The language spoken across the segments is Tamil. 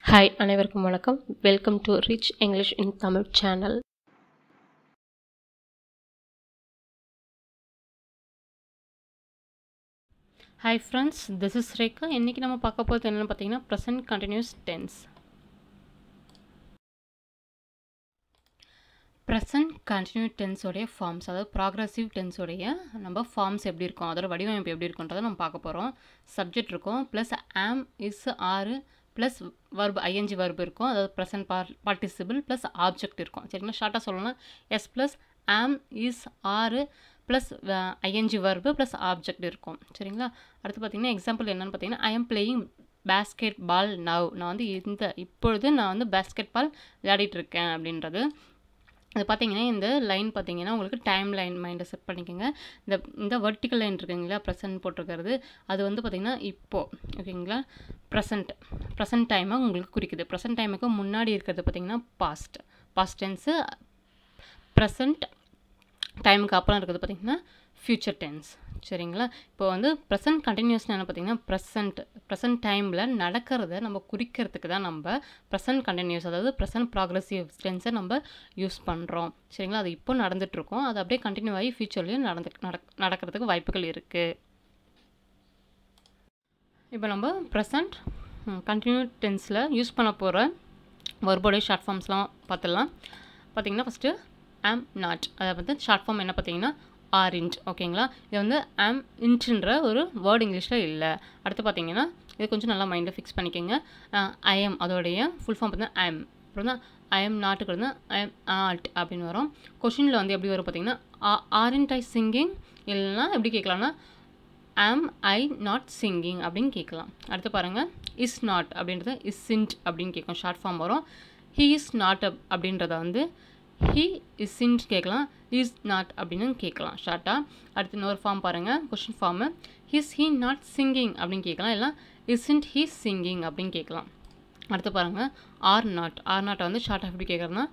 ஹாய் அனைவருக்கும் வணக்கம் welcome to rich English in Tamil channel hi friends this is Rekha இன்றைக்கி நம்ம பார்க்க போகிறது என்னென்னு பார்த்தீங்கன்னா present continuous tense present continue டென்ஸோடைய ஃபார்ம்ஸ் அதாவது ப்ராக்ரஸிவ் டென்ஸோடைய நம்ம ஃபார்ம்ஸ் எப்படி இருக்கும் அதோட வடிவமைப்பு எப்படி இருக்குன்றதை நம்ம பார்க்க போகிறோம் சப்ஜெக்ட் இருக்கும் plus am is are plus verb ING verb இருக்கும் அதாவது present par participle plus object இருக்கும் சரிங்களா ஷார்ட்டாக சொல்லணும்னா S plus am is are plus ING verb plus object இருக்கும் சரிங்களா அடுத்து பார்த்தீங்கன்னா எக்ஸாம்பிள் என்னென்னு பார்த்தீங்கன்னா I am playing basketball now நான் வந்து இந்த இப்பொழுது நான் வந்து பேஸ்கெட் பால் விளையாடிட்டு இருக்கேன் அப்படின்றது அது பார்த்தீங்கன்னா இந்த லைன் பார்த்தீங்கன்னா உங்களுக்கு டைம் லைன் மைண்டை செட் பண்ணிக்கோங்க இந்த இந்த வெர்டிக்கல் லைன் இருக்குங்களா ப்ரெசன்ட் போட்டிருக்கிறது அது வந்து பார்த்திங்கன்னா இப்போது ஓகேங்களா ப்ரெசன்ட் ப்ரெசன்ட் டைமை உங்களுக்கு குறிக்குது ப்ரெசன்ட் டைமுக்கு முன்னாடி இருக்கிறது பார்த்திங்கன்னா பாஸ்ட் பாஸ்ட் டென்ஸு ப்ரெசன்ட் டைமுக்கு அப்புறம் இருக்கிறது பார்த்திங்கன்னா ஃப்யூச்சர் டென்ஸ் சரிங்களா இப்போ வந்து ப்ரெசன்ட் கண்டினியூஸ்னு என்ன பார்த்திங்கன்னா ப்ரெசன்ட் ப்ரெசன்ட் டைமில் நடக்கிறத நம்ம குறிக்கிறதுக்கு தான் நம்ம ப்ரெசன்ட் கண்டினியூஸ் அதாவது ப்ரெசன்ட் ப்ராக்ரஸிவ் டென்ஸை நம்ம யூஸ் பண்ணுறோம் சரிங்களா அது இப்போ நடந்துகிட்ருக்கோம் அது அப்படியே கண்டினியூ ஆகி ஃப்யூச்சர்லேயும் நடந்து நடக் நடக்கிறதுக்கு வாய்ப்புகள் இருக்குது இப்போ நம்ம ப்ரெசன்ட் கண்டினியூ டென்ஸில் யூஸ் பண்ண போகிற வர்போடைய ஷார்ட் ஃபார்ம்ஸ்லாம் பார்த்துடலாம் பார்த்திங்கன்னா ஃபஸ்ட்டு ஆம் நாட் அதை வந்து ஷார்ட் ஃபார்ம் என்ன பார்த்தீங்கன்னா ஆரிஞ்ச் ஓகேங்களா இது வந்து ஆம் இன்ச்சுன்ற ஒரு வேர்டு இங்கிலீஷில் இல்லை அடுத்து பார்த்தீங்கன்னா இது கொஞ்சம் நல்லா மைண்டை ஃபிக்ஸ் பண்ணிக்கோங்க ஐஎம் அதோடைய ஃபுல் ஃபார்ம் பார்த்தீங்கன்னா ஐஎம் அப்புறம் தான் ஐஎம் நாட்டுக்கு வந்து ஐஎம் ஆர்ட் அப்படின்னு வரும் கொஷினில் வந்து எப்படி வரும் பார்த்தீங்கன்னா ஆரிண்ட் ஐ சிங்கிங் இல்லைன்னா எப்படி கேட்கலாம்னா ஆம் ஐ நாட் சிங்கிங் அப்படின்னு கேட்கலாம் அடுத்து பாருங்கள் இஸ் நாட் அப்படின்றத இஸ் சின்ட் அப்படின்னு கேட்கும் ஷார்ட் ஃபார்ம் வரும் ஹீ இஸ் நாட் அப் அப்படின்றத வந்து ஹீ இஸ் இன்ட் கேட்கலாம் இஸ் நாட் அப்படின்னு கேட்கலாம் ஷார்ட்டாக அடுத்து இன்னொரு ஃபார்ம் பாருங்கள் question form is he not singing அப்படின்னு கேட்கலாம் இல்லை இஸ்இன்ட் ஹீ சிங்கிங் அப்படின்னு கேட்கலாம் அடுத்து பாருங்கள் ஆர் நாட் ஆர் நாட்டை வந்து ஷார்ட்டாக எப்படி கேட்குறதுனா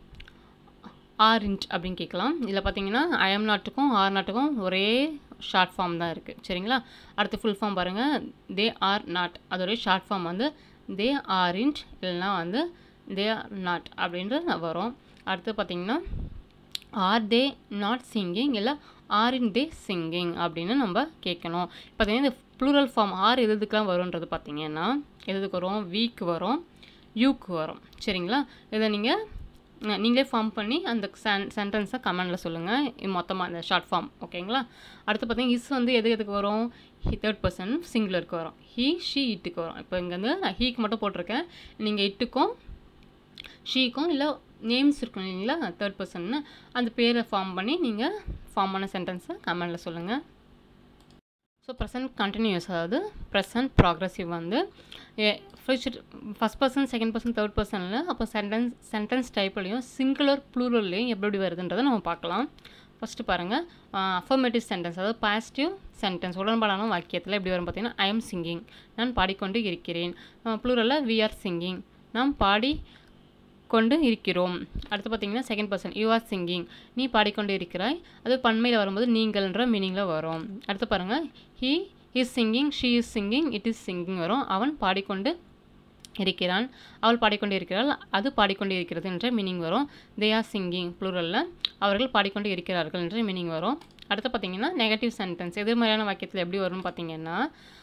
ஆர் இன்ட் அப்படின்னு கேட்கலாம் இதில் பார்த்தீங்கன்னா ஐஎம் நாட்டுக்கும் ஆர் நாட்டுக்கும் ஒரே ஷார்ட் ஃபார்ம் தான் இருக்குது சரிங்களா அடுத்து ஃபுல் ஃபார்ம் பாருங்கள் தே ஆர் நாட் அதோடைய ஷார்ட் ஃபார்ம் வந்து தே ஆர் இன்ட் இல்லைனா வந்து தே ஆர் நாட் அப்படின்றது வரும் அடுத்து பார்த்திங்கன்னா ஆர் தே நாட் சிங்கிங் இல்லை ஆர் இன் தே சிங்கிங் அப்படின்னு நம்ம கேட்கணும் பார்த்தீங்கன்னா இந்த ப்ளூரல் ஃபார்ம் ஆர் எது எதுக்கெலாம் வரும்ன்றது பார்த்தீங்கன்னா எதுக்கு வரும் வீக் வரும் யூக்கு வரும் சரிங்களா இதை நீங்கள் நீங்களே ஃபார்ம் பண்ணி அந்த சென் சென்டென்ஸை கமெண்டில் சொல்லுங்கள் மொத்தமாக இந்த ஷார்ட் ஃபார்ம் ஓகேங்களா அடுத்து பார்த்தீங்கன்னா இஸ் வந்து எது எதுக்கு வரும் ஹி தேர்ட் பர்சன் சிங்குலருக்கு வரும் ஹீ ஷீ இட்டுக்கு வரும் இப்போ இங்கே வந்து நான் ஹீக்கு மட்டும் போட்டிருக்கேன் நீங்கள் இட்டுக்கும் ஷீக்கும் இல்லை நேம்ஸ் இருக்கும் இல்லைங்களா தேர்ட் பர்சன்னு அந்த பேரை ஃபார்ம் பண்ணி நீங்கள் ஃபார்ம் பண்ண சென்டென்ஸை கமெண்டில் சொல்லுங்கள் ஸோ ப்ரெசன்ட் கண்டினியூஸ் அதாவது ப்ரெசன்ட் ப்ராக்ரஸிவ் வந்து future first person second person third பர்சனில் அப்போ சென்டென்ஸ் சென்டென்ஸ் டைப்லையும் சிங்குலர் ப்ளூரல்லையும் எப்படி எப்படி வருதுன்றதை நம்ம பார்க்கலாம் ஃபஸ்ட்டு பாருங்கள் அஃபர்மேட்டிவ் சென்டென்ஸ் அதாவது பாசிட்டிவ் சென்டென்ஸ் உடன்பாடான வாக்கியத்தில் எப்படி வரும் பார்த்தீங்கன்னா ஐ எம் சிங்கிங் நான் பாடிக்கொண்டு இருக்கிறேன் ப்ளூரலில் வி ஆர் சிங்கிங் நாம் பாடி கொண்டு இருக்கிறோம் அடுத்து பார்த்தீங்கன்னா second person you are singing நீ பாடிக்கொண்டு இருக்கிறாய் அது பன்மையில் வரும்போது நீங்கள்ன்ற மீனிங்கில் வரும் அடுத்து பாருங்கள் he is singing she is singing it is singing வரும் அவன் பாடிக்கொண்டு இருக்கிறான் அவள் பாடிக்கொண்டு இருக்கிறாள் அது பாடிக்கொண்டு இருக்கிறது என்ற மீனிங் வரும் தே ஆர் சிங்கிங் ப்ளூரலில் அவர்கள் பாடிக்கொண்டு இருக்கிறார்கள் என்ற மீனிங் வரும் அடுத்து பார்த்தீங்கன்னா நெகட்டிவ் சென்டென்ஸ் எதிர்மறையான வாக்கியத்தில் எப்படி வரும்னு பார்த்தீங்கன்னா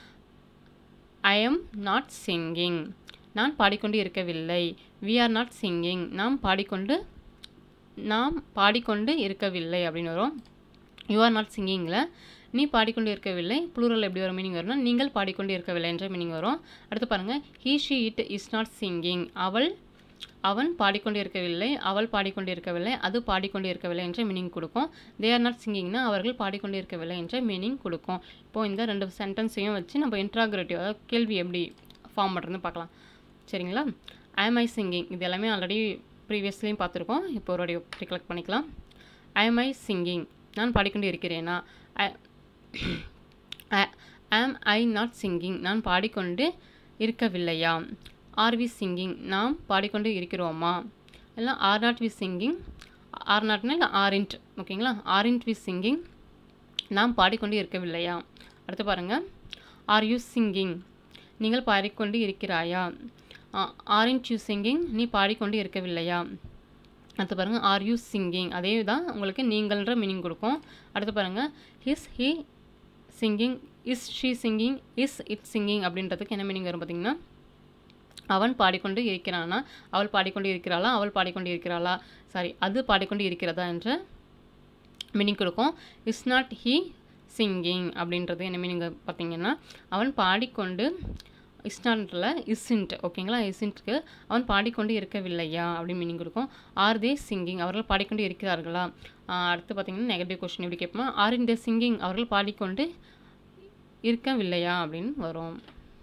ஐ எம் நாட் சிங்கிங் நான் பாடிக்கொண்டு இருக்கவில்லை வி ஆர் நாட் சிங்கிங் நாம் பாடிக்கொண்டு நாம் பாடிக்கொண்டு இருக்கவில்லை அப்படின்னு வரும் யூ ஆர் நாட் சிங்கிங்கில் நீ பாடிக்கொண்டு இருக்கவில்லை ப்ளூரல் எப்படி வரும் மீனிங் வரும்னா நீங்கள் பாடிக்கொண்டு இருக்கவில்லை என்ற மீனிங் வரும் அடுத்து பாருங்கள் he she it is not singing அவள் அவன் பாடிக்கொண்டு இருக்கவில்லை அவள் பாடிக்கொண்டு இருக்கவில்லை அது பாடிக்கொண்டு இருக்கவில்லை என்ற மீனிங் கொடுக்கும் தே ஆர் நாட் சிங்கிங்னா அவர்கள் பாடிக்கொண்டு இருக்கவில்லை என்ற மீனிங் கொடுக்கும் இப்போது இந்த ரெண்டு சென்டென்ஸையும் வச்சு நம்ம இன்ட்ராகிரேட்டிவ் அதாவது கேள்வி எப்படி ஃபார்ம் பண்ணுறதுன்னு பார்க்கலாம் சரிங்களா ஐம் ஐ சிங்கிங் இது எல்லாமே ஆல்ரெடி ப்ரீவியஸ்லேயும் பார்த்துருக்கோம் இப்போ ஒரு ரிகலெக்ட் பண்ணிக்கலாம் ஐம் ஐ சிங்கிங் நான் பாடிக்கொண்டு இருக்கிறேனா ஆம் ஐ நாட் சிங்கிங் நான் பாடிக்கொண்டு இருக்கவில்லையா ஆர் வி சிங்கிங் நாம் பாடிக்கொண்டு இருக்கிறோமா இல்லை are not we singing are நாட்னா இல்லை ஆரிண்ட் ஓகேங்களா ஆரிண்ட் வி சிங்கிங் நாம் பாடிக்கொண்டு இருக்கவில்லையா அடுத்து பாருங்கள் ஆர் யூ சிங்கிங் நீங்கள் பாடிக்கொண்டு இருக்கிறாயா ஆரண்ட் யூ சிங்கிங் நீ பாடிக்கொண்டு இருக்கவில்லையா அடுத்து பாருங்கள் ஆர் யூ சிங்கிங் அதே தான் உங்களுக்கு நீங்கள்ன்ற மீனிங் கொடுக்கும் அடுத்து பாருங்கள் is he singing is she singing is it singing அப்படின்றதுக்கு என்ன மீனிங் வரும் பார்த்தீங்கன்னா அவன் பாடிக்கொண்டு இருக்கிறானா அவள் பாடிக்கொண்டு இருக்கிறாளா அவள் பாடிக்கொண்டு இருக்கிறாளா சாரி அது பாடிக்கொண்டு இருக்கிறதா என்ற மீனிங் கொடுக்கும் இஸ் நாட் ஹீ சிங்கிங் அப்படின்றது என்ன மீனிங் பார்த்தீங்கன்னா அவன் பாடிக்கொண்டு இஸ்டான்ட்ல இஸ்இன்ட் ஓகேங்களா இஸ்இன்ட்க்கு அவன் பாடிக்கொண்டு இருக்கவில்லையா அப்படின்னு மீனிங் கொடுக்கும் ஆர் தே சிங்கிங் அவர்கள் பாடிக்கொண்டு இருக்கிறார்களா ஆஹ் அடுத்து பார்த்தீங்கன்னா நெகட்டிவ் கொஸ்டின் எப்படி கேட்போமா ஆர் இன் தே சிங்கிங் அவர்கள் பாடிக்கொண்டு இருக்கவில்லையா அப்படின்னு வரும்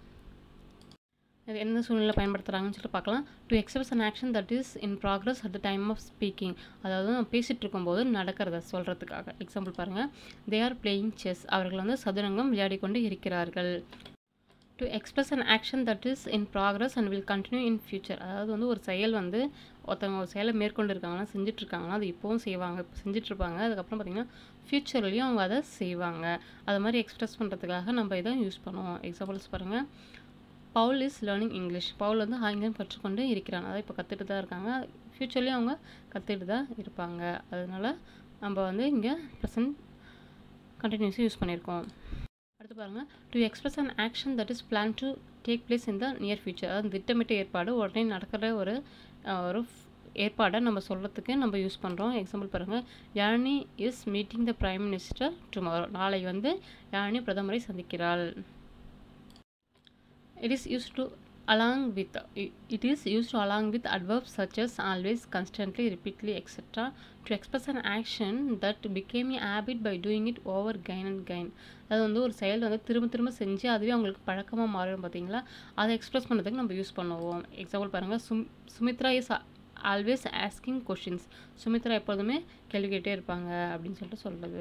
இது எந்த சூழ்நிலை பயன்படுத்துகிறாங்கன்னு சொல்லிட்டு பார்க்கலாம் to express an action that is in progress at the time of speaking அதாவது நம்ம பேசிகிட்டு இருக்கும்போது நடக்கிறத சொல்கிறதுக்காக எக்ஸாம்பிள் பாருங்கள் தே ஆர் பிளேயிங் செஸ் அவர்கள் வந்து சதுரங்கம் விளையாடிக்கொண்டு இருக்கிறார்கள் to express an action that is in progress and will continue in future அதாவது வந்து ஒரு செயல் வந்து ஒருத்தவங்க ஒரு செயலை மேற்கொண்டு இருக்காங்கன்னா செஞ்சுட்டு இருக்காங்கன்னா அது இப்போவும் செய்வாங்க இப்போ செஞ்சுட்டு இருப்பாங்க அதுக்கப்புறம் பார்த்திங்கன்னா ஃப்யூச்சர்லேயும் அவங்க அதை செய்வாங்க அது மாதிரி எக்ஸ்பிரஸ் பண்ணுறதுக்காக நம்ம இதை யூஸ் பண்ணுவோம் எக்ஸாம்பிள்ஸ் பாருங்கள் Paul is learning English Paul வந்து ஆங்கிலம் கற்றுக்கொண்டு இருக்கிறாங்க அதாவது இப்போ கற்றுட்டு தான் இருக்காங்க ஃப்யூச்சர்லேயும் அவங்க கற்றுட்டு தான் இருப்பாங்க அதனால நம்ம வந்து இங்கே ப்ரெசன்ட் கண்டினியூஸாக யூஸ் பண்ணியிருக்கோம் அடுத்து பாருங்கள் to express an action that is plan to take place in the near future அதாவது திட்டமிட்ட ஏற்பாடு உடனே நடக்கிற ஒரு அஹ், ஒரு ஏற்பாடை நம்ம சொல்கிறதுக்கு நம்ம யூஸ் பண்ணுறோம் எக்ஸாம்பிள் பாருங்கள் Yazhini is meeting the prime minister tomorrow நாளை வந்து யாழினி பிரதமரை சந்திக்கிறாள் it is used to along with it is used to along with adverbs such as always constantly repeatedly etc to express an action that became a habit by doing it over again and again அது வந்து ஒரு செயல் வந்து திரும்ப திரும்ப செஞ்சு அதுவே அவங்களுக்கு பழக்கமாக மாறிடும் பார்த்தீங்களா அதை எக்ஸ்பிரஸ் பண்ணுறதுக்கு நம்ம யூஸ் பண்ணுவோம் எக்ஸாம்பிள் பாருங்கள் சும் Sumithra is always asking questions Sumithra எப்பொழுதுமே கேள்வி கேட்டே இருப்பாங்க அப்படின்னு சொல்லிட்டு சொல்கிறது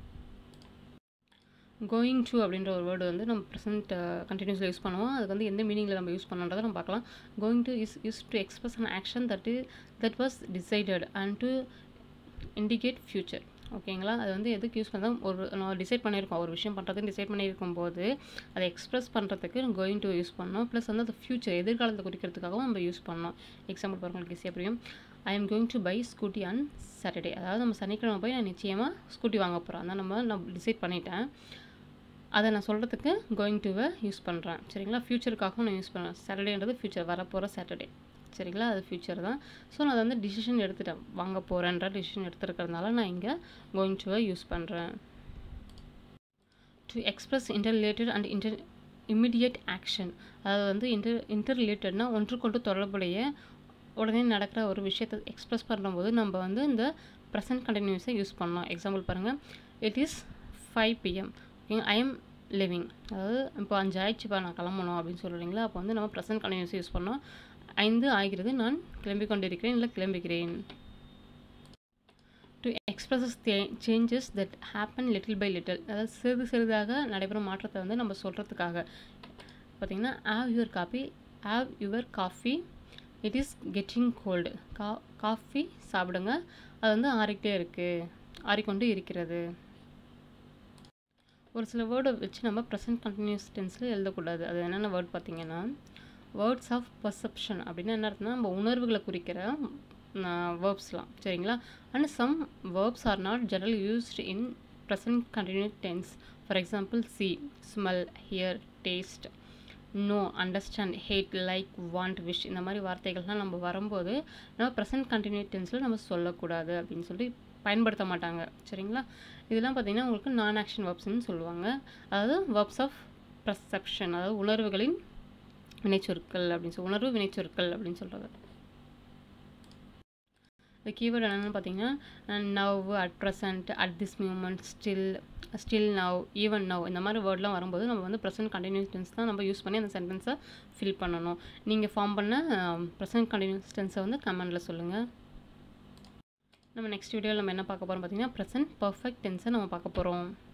கோயிங் டு அப்படின்ற ஒரு வேர்டு வந்து நம்ம ப்ரெசென்ட் கண்டினியூஸில் யூஸ் பண்ணுவோம் அதுக்கு வந்து எந்த மீனிங்கில் நம்ம யூஸ் பண்ணன்றதை நம்ம பார்க்கலாம் going to is use to express an action that that was decided and to indicate future ஓகேங்களா அது வந்து எதுக்கு யூஸ் பண்ணால் ஒரு நம்ம டிசைட் பண்ணியிருக்கோம் ஒரு விஷயம் பண்ணுறதுன்னு டிசைட் பண்ணியிருக்கும் போது அதை எக்ஸ்பிரஸ் பண்ணுறதுக்கு கோயிங் டு யூஸ் பண்ணோம் ப்ளஸ் வந்து அது ஃப்யூச்சர் எதிர்காலத்தை குறிக்கிறதுக்காகவும் நம்ம யூஸ் பண்ணோம் எக்ஸாம்பிள் பாருங்க உங்களுக்கு ஈஸியாக புரியும் I am going to buy scooty on Saturday அதாவது நம்ம சனிக்கிழமை போய் நான் நிச்சயமாக ஸ்கூட்டி வாங்க போகிறோம் அதான் நம்ம நான் டிசைட் பண்ணிட்டேன் அதை நான் சொல்கிறதுக்கு கோயிங் டுவை யூஸ் பண்ணுறேன் சரிங்களா ஃப்யூச்சருக்காகவும் நான் யூஸ் பண்ணுறேன் சாட்டர்டேன்றது ஃப்யூச்சர் வரப்போகிற சாட்டர்டே சரிங்களா அது ஃப்யூச்சர் தான் ஸோ நான் அதை வந்து டிசிஷன் எடுத்துட்டேன் வாங்க போகிறேன்ற டிசிஷன் எடுத்துருக்கிறதுனால நான் இங்கே கோயிங் டுவை யூஸ் பண்ணுறேன் to express interrelated and inter immediate action அதாவது வந்து இன்டர் இன்டர்ரிலேட்டட்னா ஒன்றுக்கொண்டு தொடர்புடைய உடனே நடக்கிற ஒரு விஷயத்தை எக்ஸ்பிரஸ் பண்ணும்போது நம்ம வந்து இந்த ப்ரெசன்ட் கண்டினியூஸை யூஸ் பண்ணோம் எக்ஸாம்பிள் பாருங்கள் it is five PM I am living அதாவது இப்போ அஞ்சு ஆயிடுச்சுப்பா நான் கிளம்பணும் அப்படின்னு சொல்கிறீங்களா அப்போ வந்து நம்ம ப்ரெசன்ட் கண்டினியூஸ் யூஸ் பண்ணோம் ஐந்து ஆகிறது நான் கிளம்பிக் கொண்டிருக்கிறேன் இல்லை கிளம்புகிறேன் to expresses changes that happen little by little அதாவது சிறிது சிறிதாக நடைபெறும் மாற்றத்தை வந்து நம்ம சொல்கிறதுக்காக பார்த்தீங்கன்னா have your coffee have your coffee it is getting cold கா காஃபி சாப்பிடுங்க அது வந்து ஆறிக்கிட்டே இருக்குது ஆறிக்கொண்டு இருக்கிறது ஒரு சில வேர்டை வச்சு நம்ம ப்ரெசன்ட் கண்டினியூஸ் டென்ஸில் எழுதக்கூடாது அது என்னென்ன வேர்ட் பார்த்தீங்கன்னா வேர்ட்ஸ் ஆஃப் பர்செப்ஷன் அப்படின்னா என்ன அர்த்தம்னா நம்ம உணர்வுகளை குறிக்கிற வேர்ப்ஸ்லாம் சரிங்களா and some verbs are not general used in present continuous tense for example see smell hear taste know understand hate like want wish இந்த மாதிரி வார்த்தைகள்லாம் நம்ம வரும்போது நம்ம ப்ரெசன்ட் கண்டினியூ டென்ஸில் நம்ம சொல்லக்கூடாது அப்படின்னு சொல்லி பயன்படுத்த மாட்டாங்க சரிங்களா இதெல்லாம் பார்த்தீங்கன்னா உங்களுக்கு நான் ஆக்ஷன் வேர்ப்ஸ்னு சொல்லுவாங்க அதாவது வேர்ப்ஸ் ஆஃப் பர்செப்ஷன் அதாவது உணர்வுகளின் வினைச்சொற்கள் அப்படின்னு சொல்லி உணர்வு வினைச்சொற்கள் அப்படின்னு சொல்கிறது இந்த கீவேர்டு என்னென்னு பார்த்தீங்கன்னா now at present at this moment still still now even now இந்த மாதிரி வேர்ட்லாம் வரும்போது நம்ம வந்து ப்ரெசன்ட் கண்டினியூஸ் டென்ஸ் தான் நம்ம யூஸ் பண்ணி அந்த சென்டென்ஸை ஃபில் பண்ணணும் நீங்கள் ஃபார்ம் பண்ண ப்ரெசன்ட் கண்டினியூஸ் டென்ஸை வந்து கமெண்டில் சொல்லுங்கள் நம்ம நெக்ஸ்ட் வீடியோவில் நம்ம என்ன பார்க்க போகிறோம் பார்த்தீங்கன்னா ப்ரெசன்ட் பர்ஃபெக்ட் டென்ஸை நம்ம பார்க்க போகிறோம்